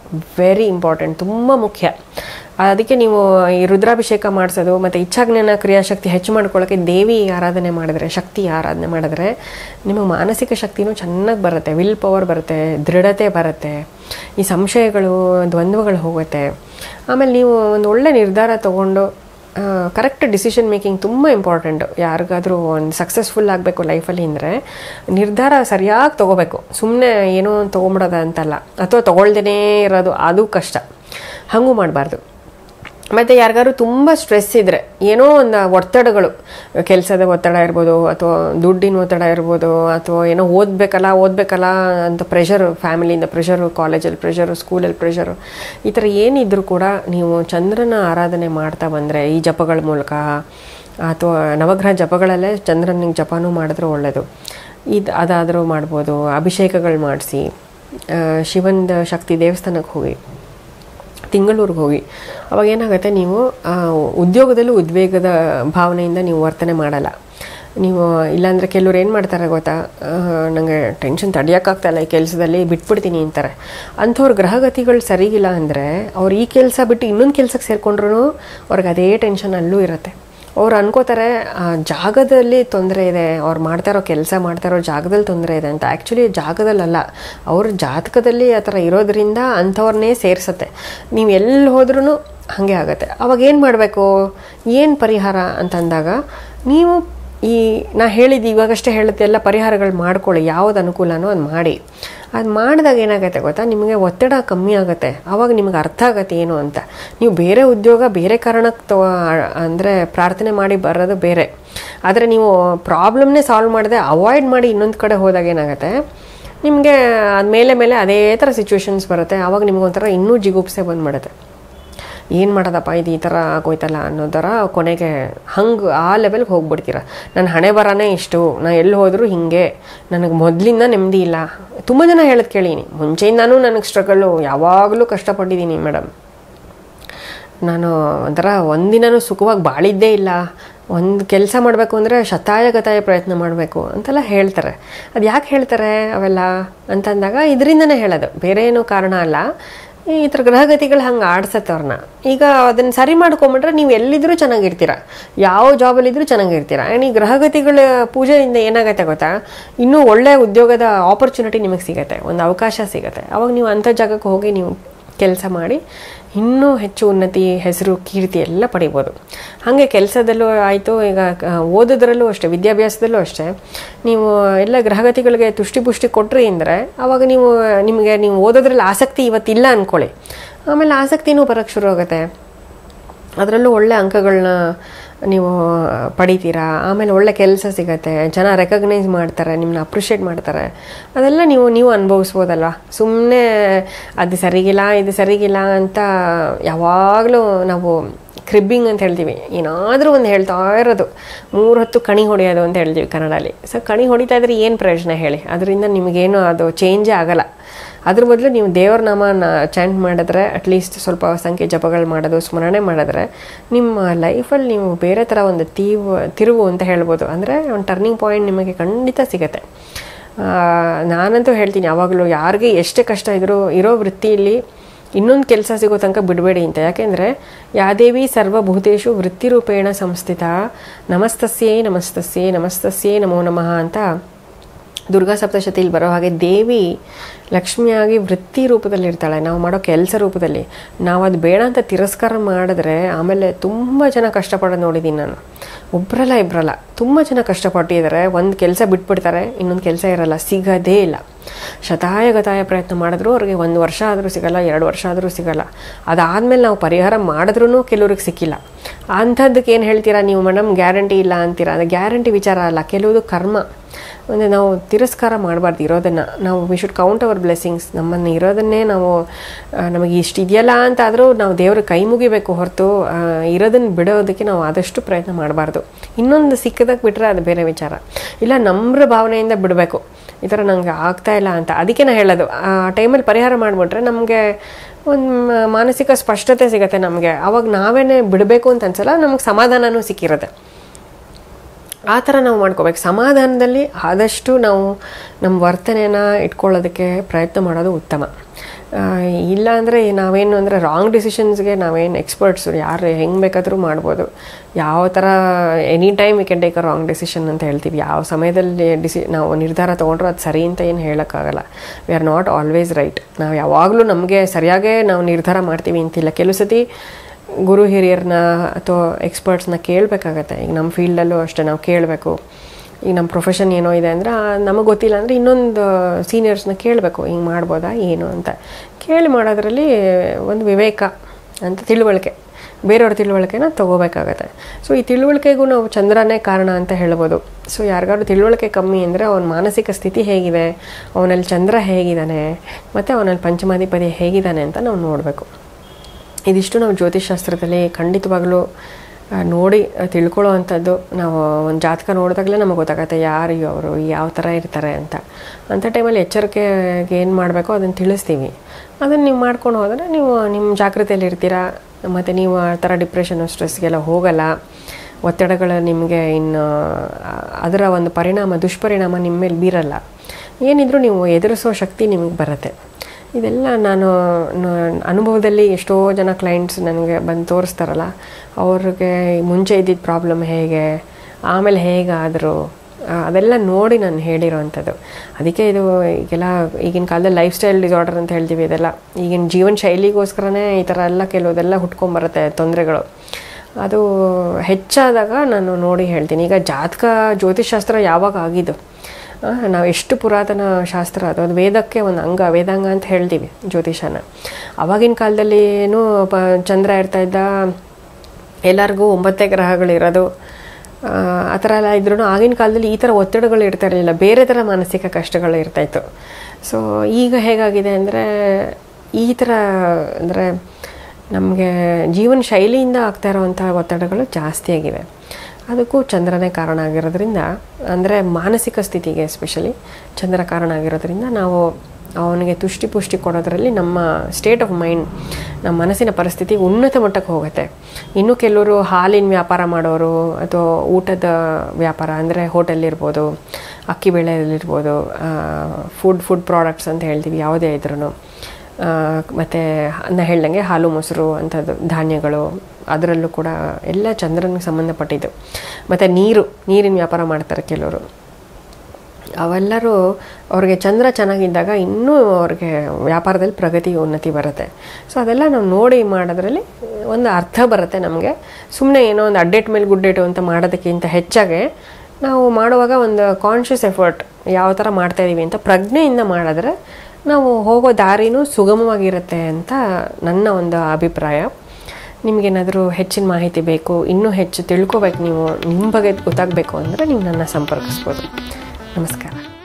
ವೆರಿ ಇಂಪಾರ್ಟೆಂಟ್ ತುಂಬ ಮುಖ್ಯ ಅದಕ್ಕೆ ನೀವು ಈ ರುದ್ರಾಭಿಷೇಕ ಮಾಡಿಸೋದು ಮತ್ತು ಇಚ್ಛಾಜ್ಞಾನ ಕ್ರಿಯಾಶಕ್ತಿ ಹೆಚ್ಚು ಮಾಡ್ಕೊಳ್ಳೋಕ್ಕೆ ದೇವಿ ಆರಾಧನೆ ಮಾಡಿದ್ರೆ ಶಕ್ತಿ ಆರಾಧನೆ ಮಾಡಿದ್ರೆ ನಿಮಗೆ ಮಾನಸಿಕ ಶಕ್ತಿನೂ ಚೆನ್ನಾಗಿ ಬರುತ್ತೆ ವಿಲ್ ಪವರ್ ಬರುತ್ತೆ ದೃಢತೆ ಬರುತ್ತೆ ಈ ಸಂಶಯಗಳು ದ್ವಂದ್ವಗಳು ಹೋಗುತ್ತೆ ಆಮೇಲೆ ನೀವು ಒಂದು ಒಳ್ಳೆ ನಿರ್ಧಾರ ತಗೊಂಡು ಕರೆಕ್ಟ್ ಡಿಸಿಷನ್ ಮೇಕಿಂಗ್ ತುಂಬ ಇಂಪಾರ್ಟೆಂಟು ಯಾರಿಗಾದರೂ ಒಂದು ಸಕ್ಸಸ್ಫುಲ್ ಆಗಬೇಕು ಲೈಫಲ್ಲಿ ಅಂದರೆ ನಿರ್ಧಾರ ಸರಿಯಾಗಿ ತೊಗೋಬೇಕು ಸುಮ್ಮನೆ ಏನೋ ಒಂದು ತೊಗೊಂಬಿಡೋದ ಅಂತಲ್ಲ ಅಥವಾ ತೊಗೊಳ್ದೇ ಇರೋದು ಅದು ಕಷ್ಟ ಹಾಗೂ ಮಾಡಬಾರ್ದು ಮತ್ತು ಯಾರಿಗಾದ್ರು ತುಂಬ ಸ್ಟ್ರೆಸ್ ಇದ್ದರೆ ಏನೋ ಒಂದು ಒತ್ತಡಗಳು ಕೆಲಸದ ಒತ್ತಡ ಇರ್ಬೋದು ಅಥವಾ ದುಡ್ಡಿನ ಒತ್ತಡ ಇರ್ಬೋದು ಅಥವಾ ಏನೋ ಓದಬೇಕಲ್ಲ ಓದಬೇಕಲ್ಲ ಅಂತ ಪ್ರೆಷರು ಫ್ಯಾಮಿಲಿಯಿಂದ ಪ್ರೆಷರು ಕಾಲೇಜಲ್ಲಿ ಪ್ರೆಷರು ಸ್ಕೂಲಲ್ಲಿ ಪ್ರೆಷರು ಈ ಥರ ಏನಿದ್ರೂ ಕೂಡ ನೀವು ಚಂದ್ರನ ಆರಾಧನೆ ಮಾಡ್ತಾ ಬಂದರೆ ಈ ಜಪಗಳ ಮೂಲಕ ಅಥವಾ ನವಗ್ರಹ ಜಪಗಳಲ್ಲೇ ಚಂದ್ರನಿಗೆ ಜಪನೂ ಮಾಡಿದ್ರೆ ಒಳ್ಳೆಯದು ಇದು ಅದಾದರೂ ಮಾಡ್ಬೋದು ಅಭಿಷೇಕಗಳು ಮಾಡಿಸಿ ಶಿವಂದ ಶಕ್ತಿ ದೇವಸ್ಥಾನಕ್ಕೆ ಹೋಗಿ ತಿಂಗಳೂರಿಗೆ ಹೋಗಿ ಅವಾಗ ಏನಾಗುತ್ತೆ ನೀವು ಆ, ಉದ್ಯೋಗದಲ್ಲೂ ಉದ್ವೇಗದ ಭಾವನೆಯಿಂದ ನೀವು ವರ್ತನೆ ಮಾಡಲ್ಲ ನೀವು ಇಲ್ಲಾಂದರೆ ಕೆಲವ್ರು ಏನು ಮಾಡ್ತಾರೆ ಗೊತ್ತಾ ನನಗೆ ಟೆನ್ಷನ್ ತಡೆಯೋಕ್ಕಾಗ್ತಾಯಿಲ್ಲ ಈ ಕೆಲಸದಲ್ಲಿ ಬಿಟ್ಬಿಡ್ತೀನಿ ಅಂತಾರೆ ಅಂಥವ್ರ ಗ್ರಹಗತಿಗಳು ಸರಿಗಿಲ್ಲ ಅಂದರೆ ಅವ್ರು ಈ ಕೆಲಸ ಬಿಟ್ಟು ಇನ್ನೊಂದು ಕೆಲಸಕ್ಕೆ ಸೇರಿಕೊಂಡ್ರು ಅವ್ರಿಗೆ ಅದೇ ಟೆನ್ಷನ್ ಅಲ್ಲೂ ಇರುತ್ತೆ ಅವ್ರು ಅನ್ಕೋತಾರೆ ಆ ಜಾಗದಲ್ಲಿ ತೊಂದರೆ ಇದೆ ಅವ್ರು ಮಾಡ್ತಾ ಇರೋ ಕೆಲಸ ಮಾಡ್ತಾ ಇರೋ ಜಾಗದಲ್ಲಿ ತೊಂದರೆ ಇದೆ ಅಂತ ಆ್ಯಕ್ಚುಲಿ ಜಾಗದಲ್ಲಲ್ಲ ಅವ್ರ ಜಾತಕದಲ್ಲಿ ಆ ಥರ ಇರೋದ್ರಿಂದ ಅಂಥವ್ರನ್ನೇ ಸೇರಿಸತ್ತೆ ನೀವು ಎಲ್ಲಿ ಹೋದ್ರೂ ಹಾಗೆ ಆಗುತ್ತೆ ಅವಾಗ ಏನು ಮಾಡಬೇಕು ಏನು ಪರಿಹಾರ ಅಂತಂದಾಗ ನೀವು ಈ ನಾ ಹೇಳಿದ್ದು ಇವಾಗಷ್ಟೇ ಹೇಳುತ್ತೆ ಎಲ್ಲ ಪರಿಹಾರಗಳು ಮಾಡ್ಕೊಳ್ಳಿ ಯಾವ್ದು ಅನುಕೂಲನೋ ಅದು ಮಾಡಿ ಅದು ಮಾಡಿದಾಗ ಏನಾಗುತ್ತೆ ಗೊತ್ತಾ ನಿಮಗೆ ಒತ್ತಡ ಕಮ್ಮಿ ಆಗುತ್ತೆ ಆವಾಗ ನಿಮಗೆ ಅರ್ಥ ಆಗುತ್ತೆ ಏನು ಅಂತ ನೀವು ಬೇರೆ ಉದ್ಯೋಗ ಬೇರೆ ಕಾರಣಕ್ಕೆ ತೊ ಅಂದರೆ ಪ್ರಾರ್ಥನೆ ಮಾಡಿ ಬರೋದು ಬೇರೆ ಆದರೆ ನೀವು ಪ್ರಾಬ್ಲಮ್ನೇ ಸಾಲ್ವ್ ಮಾಡದೆ ಅವಾಯ್ಡ್ ಮಾಡಿ ಇನ್ನೊಂದು ಕಡೆ ಹೋದಾಗ ಏನಾಗುತ್ತೆ ನಿಮಗೆ ಅದು ಮೇಲೆ ಮೇಲೆ ಅದೇ ಥರ ಸಿಚುವೇಶನ್ಸ್ ಬರುತ್ತೆ ಆವಾಗ ನಿಮಗೊಂಥರ ಇನ್ನೂ ಜಿಗುಪ್ಸೆ ಬಂದ್ಬಿಡುತ್ತೆ ಏನು ಮಾಡೋದಪ್ಪ ಇದು ಈ ಥರ ಆಗೋಯ್ತಲ್ಲ ಅನ್ನೋದರ ಕೊನೆಗೆ ಹಂಗೆ ಆ ಲೆವೆಲ್ಗೆ ಹೋಗ್ಬಿಡ್ತೀರ ನನ್ನ ಹಣೆ ಬರನೇ ಇಷ್ಟು ನಾ ಎಲ್ಲಿ ಹೋದರೂ ಹೀಗೆ ನನಗೆ ಮೊದಲಿಂದ ನೆಮ್ಮದಿ ಇಲ್ಲ ತುಂಬ ಜನ ಹೇಳೋದು ಕೇಳೀನಿ ಮುಂಚೆಯಿಂದನೂ ನನಗೆ ಸ್ಟ್ರಗಲ್ಲು ಯಾವಾಗಲೂ ಕಷ್ಟಪಟ್ಟಿದ್ದೀನಿ ಮೇಡಮ್ ನಾನು ಒಂಥರ ಒಂದಿನನೂ ಸುಖವಾಗಿ ಬಾಳಿದ್ದೇ ಇಲ್ಲ ಒಂದು ಕೆಲಸ ಮಾಡಬೇಕು ಅಂದರೆ ಶತಾಯ ಗತಾಯ ಪ್ರಯತ್ನ ಮಾಡಬೇಕು ಅಂತೆಲ್ಲ ಹೇಳ್ತಾರೆ ಅದು ಯಾಕೆ ಹೇಳ್ತಾರೆ ಅವೆಲ್ಲ ಅಂತಂದಾಗ ಇದರಿಂದನೇ ಹೇಳೋದು ಬೇರೆ ಏನೂ ಕಾರಣ ಅಲ್ಲ ಈ ಥರ ಗ್ರಹಗತಿಗಳು ಹಂಗೆ ಆಡ್ಸತ್ತೆ ಅವ್ರನ್ನ ಈಗ ಅದನ್ನು ಸರಿ ಮಾಡ್ಕೊಂಬಿಟ್ರೆ ನೀವು ಎಲ್ಲಿದ್ದರೂ ಚೆನ್ನಾಗಿರ್ತೀರ ಯಾವ ಜಾಬಲ್ಲಿದ್ದರೂ ಚೆನ್ನಾಗಿರ್ತೀರ ಆ್ಯಂಡ್ ಈ ಗ್ರಹಗತಿಗಳ ಪೂಜೆಯಿಂದ ಏನಾಗುತ್ತೆ ಗೊತ್ತಾ ಇನ್ನೂ ಒಳ್ಳೆಯ ಉದ್ಯೋಗದ ಆಪರ್ಚುನಿಟಿ ನಿಮಗೆ ಸಿಗುತ್ತೆ ಒಂದು ಅವಕಾಶ ಸಿಗುತ್ತೆ ಅವಾಗ ನೀವು ಅಂಥ ಜಾಗಕ್ಕೆ ಹೋಗಿ ನೀವು ಕೆಲಸ ಮಾಡಿ ಇನ್ನೂ ಹೆಚ್ಚು ಉನ್ನತಿ ಹೆಸರು ಕೀರ್ತಿ ಎಲ್ಲ ಪಡಿಬೋದು ಹಾಗೆ ಕೆಲಸದಲ್ಲೂ ಆಯಿತು ಈಗ ಕ- ಓದೋದ್ರಲ್ಲೂ ಅಷ್ಟೇ ವಿದ್ಯಾಭ್ಯಾಸದಲ್ಲೂ ಅಷ್ಟೇ ನೀವು ಎಲ್ಲ ಗ್ರಹಗತಿಗಳಿಗೆ ತುಷ್ಟಿ ಪುಷ್ಟಿ ಕೊಟ್ರಿ ಅಂದರೆ ಆವಾಗ ನೀವು ನಿಮಗೆ ನೀವು ಓದೋದ್ರಲ್ಲಿ ಆಸಕ್ತಿ ಇವತ್ತಿಲ್ಲ ಅಂದ್ಕೊಳ್ಳಿ ಆಮೇಲೆ ಆಸಕ್ತಿನೂ ಬರೋಕ್ಕೆ ಶುರು ಆಗುತ್ತೆ ಅದರಲ್ಲೂ ಒಳ್ಳೆ ಅಂಕಗಳನ್ನ ನೀವು ಪಡಿತೀರಾ ಆಮೇಲೆ ಒಳ್ಳೆ ಕೆಲಸ ಸಿಗತ್ತೆ ಜನ ರೆಕಗ್ನೈಸ್ ಮಾಡ್ತಾರೆ ನಿಮ್ಮನ್ನ ಅಪ್ರಿಷಿಯೇಟ್ ಮಾಡ್ತಾರೆ ಅದೆಲ್ಲ ನೀವು ನೀವು ಅನುಭವಿಸ್ಬೋದಲ್ವಾ ಸುಮ್ಮನೆ ಅದು ಸರಿಗಿಲ್ಲ ಇದು ಸರಿಗಿಲ್ಲ ಅಂತ ಯಾವಾಗಲೂ ನಾವು ಕ್ರಿಬ್ಬಿಂಗ್ ಅಂತ ಹೇಳ್ತೀವಿ ಏನಾದರೂ ಒಂದು ಹೇಳ್ತಾ ಇರೋದು ಮೂರು ಹೊತ್ತು ಕಣಿ ಹೊಡೆಯೋದು ಅಂತ ಹೇಳ್ತೀವಿ ಕನ್ನಡಲ್ಲಿ ಸೊ ಕಣಿ ಹೊಡಿತಾ ಇದ್ರೆ ಏನು ಪ್ರಯೋಜನ ಹೇಳಿ ಅದರಿಂದ ನಿಮಗೇನು ಅದು ಚೇಂಜೇ ಆಗಲ್ಲ ಅದ್ರ ಬದಲು ನೀವು ದೇವ್ರ ನಾಮನ ಚಾಂಟ್ ಮಾಡಿದ್ರೆ ಅಟ್ಲೀಸ್ಟ್ ಸ್ವಲ್ಪ ಸಂಖ್ಯೆ ಜಪಗಳು ಮಾಡೋದು ಸ್ಮರಣೆ ಮಾಡಿದ್ರೆ ನಿಮ್ಮ ಲೈಫಲ್ಲಿ ನೀವು ಬೇರೆ ಥರ ಒಂದು ತೀವ್ ತಿರುವು ಅಂತ ಹೇಳ್ಬೋದು ಅಂದರೆ ಒಂದು ಟರ್ನಿಂಗ್ ಪಾಯಿಂಟ್ ನಿಮಗೆ ಖಂಡಿತ ಸಿಗತ್ತೆ ಆ, ನಾನಂತೂ ಹೇಳ್ತೀನಿ ಯಾವಾಗಲೂ ಯಾರಿಗೆ ಎಷ್ಟೇ ಕಷ್ಟ ಇದ್ರೂ ಇರೋ ವೃತ್ತಿಯಲ್ಲಿ ಇನ್ನೊಂದು ಕೆಲಸ ಸಿಗೋ ತನಕ ಬಿಡಬೇಡಿ ಅಂತ ಯಾಕೆಂದರೆ ಯಾದೇವಿ ಸರ್ವಭೂತೇಶು ವೃತ್ತಿರೂಪೇಣ ಸಂಸ್ಥಿತ ನಮಸ್ತಸ್ಯೇ ನಮಸ್ತಸ್ಯೇ ನಮಸ್ತಸ್ಯೇ ನಮೋ ನಮಃ ಅಂತ ದುರ್ಗಾ ಸಪ್ತಶತಿಯಲ್ಲಿ ಬರೋ ಹಾಗೆ ದೇವಿ ಲಕ್ಷ್ಮಿಯಾಗಿ ವೃತ್ತಿ ರೂಪದಲ್ಲಿ ಇರ್ತಾಳೆ ನಾವು ಮಾಡೋ ಕೆಲಸ ರೂಪದಲ್ಲಿ ನಾವು ಅದು ಬೇಡ ಅಂತ ತಿರಸ್ಕಾರ ಮಾಡಿದ್ರೆ ಆಮೇಲೆ ತುಂಬ ಜನ ಕಷ್ಟಪಡೋದು ನೋಡಿದ್ದೀನಿ ನಾನು ಒಬ್ಬರಲ್ಲ ಇಬ್ಬರಲ್ಲ ತುಂಬ ಜನ ಕಷ್ಟಪಟ್ಟಿದ್ದಾರೆ ಒಂದು ಕೆಲಸ ಬಿಟ್ಬಿಡ್ತಾರೆ ಇನ್ನೊಂದು ಕೆಲಸ ಇರಲ್ಲ ಸಿಗೋದೇ ಇಲ್ಲ ಶತಾಯ ಗತಾಯ ಪ್ರಯತ್ನ ಮಾಡಿದ್ರು ಅವ್ರಿಗೆ ಒಂದು ವರ್ಷ ಆದರೂ ಸಿಗಲ್ಲ ಎರಡು ವರ್ಷ ಆದರೂ ಸಿಗಲ್ಲ ಅದಾದಮೇಲೆ ನಾವು ಪರಿಹಾರ ಮಾಡಿದ್ರೂ ಕೆಲವ್ರಿಗೆ ಸಿಕ್ಕಿಲ್ಲ ಅಂಥದ್ದಕ್ಕೆ ಏನು ಹೇಳ್ತೀರಾ ನೀವು ಮೇಡಮ್ ಗ್ಯಾರಂಟಿ ಇಲ್ಲ ಅಂತೀರಾ ಅದು ಗ್ಯಾರಂಟಿ ವಿಚಾರ ಅಲ್ಲ ಕೆಲವುದು ಕರ್ಮ ಅಂದರೆ ನಾವು ತಿರಸ್ಕಾರ ಮಾಡಬಾರ್ದು ಇರೋದನ್ನು ನಾವು we should count our blessings ನಮ್ಮನ್ನು ಇರೋದನ್ನೇ ನಾವು ಆ, ನಮಗೆ ಇಷ್ಟು ಇದೆಯಲ್ಲ ಅಂತ ಆದರೂ ನಾವು ದೇವ್ರ ಕೈ ಮುಗಿಬೇಕು ಹೊರತು ಇರೋದನ್ನು ಬಿಡೋದಕ್ಕೆ ನಾವು ಆದಷ್ಟು ಪ್ರಯತ್ನ ಮಾಡಬಾರ್ದು ಇನ್ನೊಂದು ಸಿಕ್ಕದಕ್ಕೆ ಬಿಟ್ಟರೆ ಅದು ಬೇರೆ ವಿಚಾರ ಇಲ್ಲ ನಮ್ರ ಭಾವನೆಯಿಂದ ಬಿಡಬೇಕು ಈ ಥರ ನಂಗೆ ಆಗ್ತಾ ಇಲ್ಲ ಅಂತ ಅದಕ್ಕೆ ನಾ ಹೇಳೋದು ಆ ಟೈಮಲ್ಲಿ ಪರಿಹಾರ ಮಾಡಿಬಿಟ್ರೆ ನಮಗೆ ಒಂದು ಮಾನಸಿಕ ಸ್ಪಷ್ಟತೆ ಸಿಗುತ್ತೆ ನಮಗೆ ಅವಾಗ ನಾವೇನೇ ಬಿಡಬೇಕು ಅಂತ ಅನ್ಸಲ್ಲ ನಮಗೆ ಸಮಾಧಾನನೂ ಸಿಕ್ಕಿರುತ್ತೆ ಆ ಥರ ನಾವು ಮಾಡ್ಕೋಬೇಕು ಸಮಾಧಾನದಲ್ಲಿ ಆದಷ್ಟು ನಾವು ನಮ್ಮ ವರ್ತನೆನ ಇಟ್ಕೊಳ್ಳೋದಕ್ಕೆ ಪ್ರಯತ್ನ ಮಾಡೋದು ಉತ್ತಮ ಆ, ಇಲ್ಲ ಅಂದರೆ ನಾವೇನು ಅಂದರೆ ರಾಂಗ್ ಡಿಸಿಷನ್ಸ್ಗೆ ನಾವೇನು ಎಕ್ಸ್ಪರ್ಟ್ಸು ಯಾರು ಹೆಂಗೆ ಬೇಕಾದರೂ ಮಾಡ್ಬೋದು ಯಾವ ಥರ any time we can take a wrong decision ಅಂತ ಹೇಳ್ತೀವಿ ಯಾವ ಸಮಯದಲ್ಲಿ ಡಿಸಿ ನಾವು ನಿರ್ಧಾರ ತೊಗೊಂಡ್ರು ಅದು ಸರಿ ಅಂತ ಏನು ಹೇಳೋಕ್ಕಾಗಲ್ಲ we are not always right ನಾವು ಯಾವಾಗಲೂ ನಮಗೆ ಸರಿಯಾಗೇ ನಾವು ನಿರ್ಧಾರ ಮಾಡ್ತೀವಿ ಅಂತಿಲ್ಲ ಕೆಲವು ಸತಿ ಗುರು ಹಿರಿಯರನ್ನ ಅಥವಾ ಎಕ್ಸ್ಪರ್ಟ್ಸ್ನ ಕೇಳಬೇಕಾಗತ್ತೆ ಈಗ ನಮ್ಮ ಫೀಲ್ಡಲ್ಲೂ ಅಷ್ಟೇ ನಾವು ಕೇಳಬೇಕು ಈಗ ನಮ್ಮ ಪ್ರೊಫೆಷನ್ ಏನೋ ಇದೆ ಅಂದರೆ ನಮಗೆ ಗೊತ್ತಿಲ್ಲ ಅಂದರೆ ಇನ್ನೊಂದು ಸೀನಿಯರ್ಸ್ನ ಕೇಳಬೇಕು ಹಿಂಗೆ ಮಾಡ್ಬೋದಾ ಏನು ಅಂತ ಕೇಳಿ ಮಾಡೋದ್ರಲ್ಲಿ ಒಂದು ವಿವೇಕ ಅಂತ ತಿಳುವಳಿಕೆ ಬೇರೆಯವ್ರ ತಿಳುವಳಿಕೆನ ತೊಗೋಬೇಕಾಗತ್ತೆ ಸೊ ಈ ತಿಳುವಳಿಕೆಗೂ ನಾವು ಚಂದ್ರನೇ ಕಾರಣ ಅಂತ ಹೇಳ್ಬೋದು ಸೊ ಯಾರಿಗಾದ್ರು ತಿಳುವಳಿಕೆ ಕಮ್ಮಿ ಅಂದರೆ ಅವನ ಮಾನಸಿಕ ಸ್ಥಿತಿ ಹೇಗಿದೆ ಅವನಲ್ಲಿ ಚಂದ್ರ ಹೇಗಿದ್ದಾನೆ ಮತ್ತು ಅವನಲ್ಲಿ ಪಂಚಮಾಧಿಪತಿ ಹೇಗಿದ್ದಾನೆ ಅಂತ ನಾವು ನೋಡಬೇಕು ಇದಿಷ್ಟು ನಾವು ಜ್ಯೋತಿಷಾಸ್ತ್ರದಲ್ಲಿ ಖಂಡಿತವಾಗ್ಲೂ ಆ, ನೋಡಿ ಆ, ತಿಳ್ಕೊಳ್ಳೋ ಅಂಥದ್ದು ನಾವು ಒಂದು ಜಾತಕ ನೋಡಿದಾಗಲೇ ನಮಗೆ ಗೊತ್ತಾಗತ್ತೆ ಯಾರು ಅವರು ಯಾವ ಥರ ಇರ್ತಾರೆ ಅಂತ ಅಂಥ ಟೈಮಲ್ಲಿ ಎಚ್ಚರಿಕೆಗೆ ಏನು ಮಾಡಬೇಕೋ ಅದನ್ನು ತಿಳಿಸ್ತೀವಿ ಅದನ್ನು ನೀವು ಮಾಡ್ಕೊಂಡು ಹೋದರೆ ನೀವು ನಿಮ್ಮ ಜಾಗೃತಿಯಲ್ಲಿ ಇರ್ತೀರಾ ಮತ್ತು ನೀವು ಆ ಥರ ಡಿಪ್ರೆಷನ್ ಸ್ಟ್ರೆಸ್ಗೆಲ್ಲ ಹೋಗಲ್ಲ ಒತ್ತಡಗಳು ನಿಮಗೆ ಇನ್ನು ಆ, ಅದರ ಒಂದು ಪರಿಣಾಮ ದುಷ್ಪರಿಣಾಮ ನಿಮ್ಮ ಮೇಲೆ ಬೀರಲ್ಲ ಏನಿದ್ರೂ ನೀವು ಎದುರಿಸೋ ಶಕ್ತಿ ನಿಮಗೆ ಬರುತ್ತೆ ಇದೆಲ್ಲ ನಾನು ನ- ಅನುಭವದಲ್ಲಿ ಎಷ್ಟೋ ಜನ ಕ್ಲೈಂಟ್ಸ್ ನನಗೆ ಬಂದು ತೋರಿಸ್ತಾರಲ್ಲ ಅವ್ರಿಗೆ ಮುಂಚೆ ಇದ್ದಿದ್ದ ಪ್ರಾಬ್ಲಮ್ ಹೇಗೆ ಆಮೇಲೆ ಹೇಗಾದರು ಅದೆಲ್ಲ ನೋಡಿ ನಾನು ಹೇಳಿರೋವಂಥದ್ದು ಅದಕ್ಕೆ ಇದು ಈಗೆಲ್ಲ ಈಗಿನ ಕಾಲದಲ್ಲಿ ಲೈಫ್ ಸ್ಟೈಲ್ ಡಿಸಾರ್ಡರ್ ಅಂತ ಹೇಳ್ತೀವಿ ಇದೆಲ್ಲ ಈಗಿನ ಜೀವನ ಶೈಲಿಗೋಸ್ಕರನೇ ಈ ಥರ ಎಲ್ಲ ಕೆಲವುದೆಲ್ಲ ಹುಟ್ಕೊಂಬರುತ್ತೆ ತೊಂದರೆಗಳು ಅದು ಹೆಚ್ಚಾದಾಗ ನಾನು ನೋಡಿ ಹೇಳ್ತೀನಿ ಈಗ ಜಾತಕ ಜ್ಯೋತಿಷಾಸ್ತ್ರ ಯಾವಾಗ ಆಗಿದ್ದು ಆ, ನಾವು ಎಷ್ಟು ಪುರಾತನ ಶಾಸ್ತ್ರ ಅದು ಅದು ವೇದಕ್ಕೆ ಒಂದು ಅಂಗ ವೇದಾಂಗ ಅಂತ ಹೇಳ್ತೀವಿ ಜ್ಯೋತಿಷನ ಆವಾಗಿನ ಕಾಲದಲ್ಲಿ ಏನು ಪ ಚಂದ್ರ ಇರ್ತಾ ಇದ್ದ ಎಲ್ಲರಿಗೂ ಒಂಬತ್ತೇ ಗ್ರಹಗಳಿರೋದು ಆ, ಆ ಥರ ಎಲ್ಲ ಇದ್ರೂ ಆಗಿನ ಕಾಲದಲ್ಲಿ ಈ ಥರ ಒತ್ತಡಗಳು ಇರ್ತಾ ಇರಲಿಲ್ಲ ಬೇರೆ ಥರ ಮಾನಸಿಕ ಕಷ್ಟಗಳು ಇರ್ತಾಯಿತ್ತು ಸೊ ಈಗ ಹೇಗಾಗಿದೆ ಅಂದರೆ ಈ ಥರ ಅಂದರೆ ನಮಗೆ ಜೀವನ ಶೈಲಿಯಿಂದ ಆಗ್ತಾ ಇರುವಂಥ ಒತ್ತಡಗಳು ಜಾಸ್ತಿ ಆಗಿವೆ ಅದಕ್ಕೂ ಚಂದ್ರನೇ ಕಾರಣ ಆಗಿರೋದ್ರಿಂದ ಅಂದರೆ ಮಾನಸಿಕ ಸ್ಥಿತಿಗೆ ಎಸ್ಪೆಷಲಿ ಚಂದ್ರ ಕಾರಣ ಆಗಿರೋದ್ರಿಂದ ನಾವು ಅವನಿಗೆ ತುಷ್ಟಿ ಪುಷ್ಟಿ ಕೊಡೋದ್ರಲ್ಲಿ ನಮ್ಮ ಸ್ಟೇಟ್ ಆಫ್ ಮೈಂಡ್ ನಮ್ಮ ಮನಸ್ಸಿನ ಪರಿಸ್ಥಿತಿ ಉನ್ನತ ಮಟ್ಟಕ್ಕೆ ಹೋಗುತ್ತೆ ಇನ್ನು ಕೆಲವರು ಹಾಲಿನ ವ್ಯಾಪಾರ ಮಾಡೋರು ಅಥವಾ ಊಟದ ವ್ಯಾಪಾರ ಅಂದರೆ ಹೋಟೆಲ್ ಇರ್ಬೋದು ಅಕ್ಕಿ ಬೇಳೆಯಲ್ಲಿರ್ಬೋದು ಫುಡ್ ಫುಡ್ ಪ್ರಾಡಕ್ಟ್ಸ್ ಅಂತ ಹೇಳ್ತೀವಿ ಯಾವುದೇ ಇದ್ರೂ ಮತ್ತು ನಾ ಹೇಳ್ದಂಗೆ ಹಾಲು ಮೊಸರು ಅಂಥದ್ದು ಧಾನ್ಯಗಳು ಅದರಲ್ಲೂ ಕೂಡ ಎಲ್ಲ ಚಂದ್ರನಿಗೆ ಸಂಬಂಧಪಟ್ಟಿದ್ದು ಮತ್ತು ನೀರು ನೀರಿನ ವ್ಯಾಪಾರ ಮಾಡ್ತಾರೆ ಕೆಲವರು ಅವೆಲ್ಲರೂ ಅವ್ರಿಗೆ ಚಂದ್ರ ಚೆನ್ನಾಗಿದ್ದಾಗ ಇನ್ನೂ ಅವ್ರಿಗೆ ವ್ಯಾಪಾರದಲ್ಲಿ ಪ್ರಗತಿ ಉನ್ನತಿ ಬರುತ್ತೆ ಸೊ ಅದೆಲ್ಲ ನಾವು ನೋಡಿ ಮಾಡೋದ್ರಲ್ಲಿ ಒಂದು ಅರ್ಥ ಬರುತ್ತೆ ನಮಗೆ ಸುಮ್ಮನೆ ಏನೋ ಒಂದು ಅಡ್ಡೇಟ್ ಮೇಲೆ ಗುಡ್ಡೇಟು ಅಂತ ಮಾಡೋದಕ್ಕಿಂತ ಹೆಚ್ಚಾಗಿ ನಾವು ಮಾಡುವಾಗ ಒಂದು ಕಾನ್ಷಿಯಸ್ ಎಫರ್ಟ್ ಯಾವ ಥರ ಮಾಡ್ತಾಯಿದ್ದೀವಿ ಅಂತ ಪ್ರಜ್ಞೆಯಿಂದ ಮಾಡಿದ್ರೆ ನಾವು ಹೋಗೋ ದಾರಿನೂ ಸುಗಮವಾಗಿರುತ್ತೆ ಅಂತ ನನ್ನ ಒಂದು ಅಭಿಪ್ರಾಯ ನಿಮಗೇನಾದರೂ ಹೆಚ್ಚಿನ ಮಾಹಿತಿ ಬೇಕು ಇನ್ನೂ ಹೆಚ್ಚು ತಿಳ್ಕೊಬೇಕು ನೀವು ನಿಮ್ಮ ಬಗ್ಗೆ ಗೊತ್ತಾಗಬೇಕು ಅಂದರೆ ನೀವು ನನ್ನ ಸಂಪರ್ಕಿಸ್ಬೋದು ನಮಸ್ಕಾರ